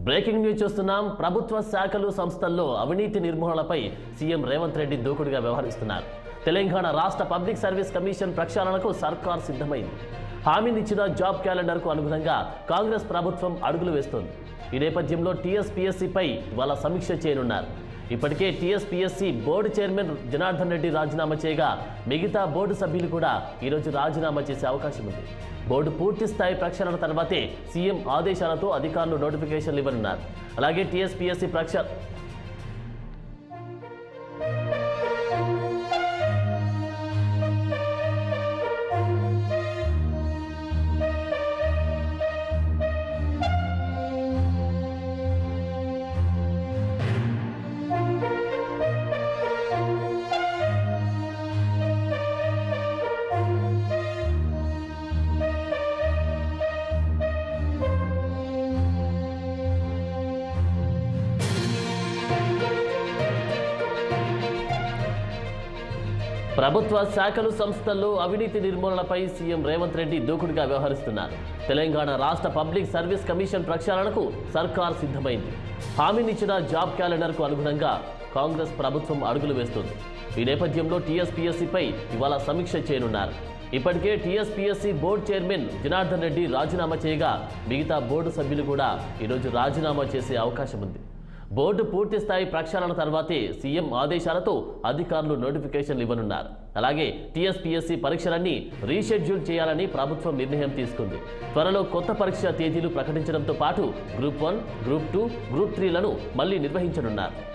breaking news చూస్తున్నాం ప్రభుత్వ శాఖలు సంస్థల్లో అవినీతి నిర్మూలనపై సీఎం రేవంత్ రెడ్డి దూకుడుగా వ్యవహరిస్తున్నారు తెలంగాణ రాష్ట్ర పబ్లిక్ సర్వీస్ కమిషన్ ప్రక్షాళనకు సర్కార్ సిద్ధమైంది హామీనిచ్చిన జాబ్ క్యాలెండర్కు అనుగుణంగా కాంగ్రెస్ ప్రభుత్వం అడుగులు వేస్తోంది ఈ నేపథ్యంలో టీఎస్పీఎస్సీపై ఇవాళ సమీక్ష చేయనున్నారు ఇప్పటికే TSPSC board chairman Janardhan Reddy రాజీనామా చేయగా మిగతా బోర్డు సభ్యులు కూడా ఈరోజు రాజీనామా చేసే అవకాశం ఉంది బోర్డు పూర్తి స్థాయి ప్రక్షాళన తర్వాతే సీఎం ఆదేశాలతో అధికారులు నోటిఫికేషన్లు ఇవ్వనున్నారు అలాగే టీఎస్పీఎస్సీ ప్రక్ష ప్రభుత్వ శాఖలు సంస్థల్లో అవినీతి నిర్మూలనపై సీఎం రేవంత్ రెడ్డి దూకుడుగా వ్యవహరిస్తున్నారు తెలంగాణ రాష్ట్ర పబ్లిక్ సర్వీస్ కమిషన్ ప్రక్షాళనకు సర్కార్ సిద్ధమైంది హామీనిచ్చిన జాబ్ క్యాలెండర్కు అనుగుణంగా కాంగ్రెస్ ప్రభుత్వం అడుగులు వేస్తుంది ఈ నేపథ్యంలో టీఎస్పీఎస్సీపై ఇవాళ సమీక్ష చేయనున్నారు ఇప్పటికే TSPSC board chairman Janardhan Reddy రాజీనామా చేయగా మిగతా బోర్డు సభ్యులు కూడా ఈరోజు రాజీనామా చేసే అవకాశం ఉంది బోర్డు పూర్తి స్థాయి ప్రక్షాళన తర్వాతే సీఎం ఆదేశాలతో అధికారులు నోటిఫికేషన్లు ఇవ్వనున్నారు అలాగే టీఎస్పీఎస్సీ పరీక్షలన్నీ రీషెడ్యూల్ చేయాలని ప్రభుత్వం నిర్ణయం తీసుకుంది త్వరలో కొత్త పరీక్ష తేదీలు ప్రకటించడంతో పాటు group one group two group త్రీలను మళ్లీ నిర్వహించనున్నారు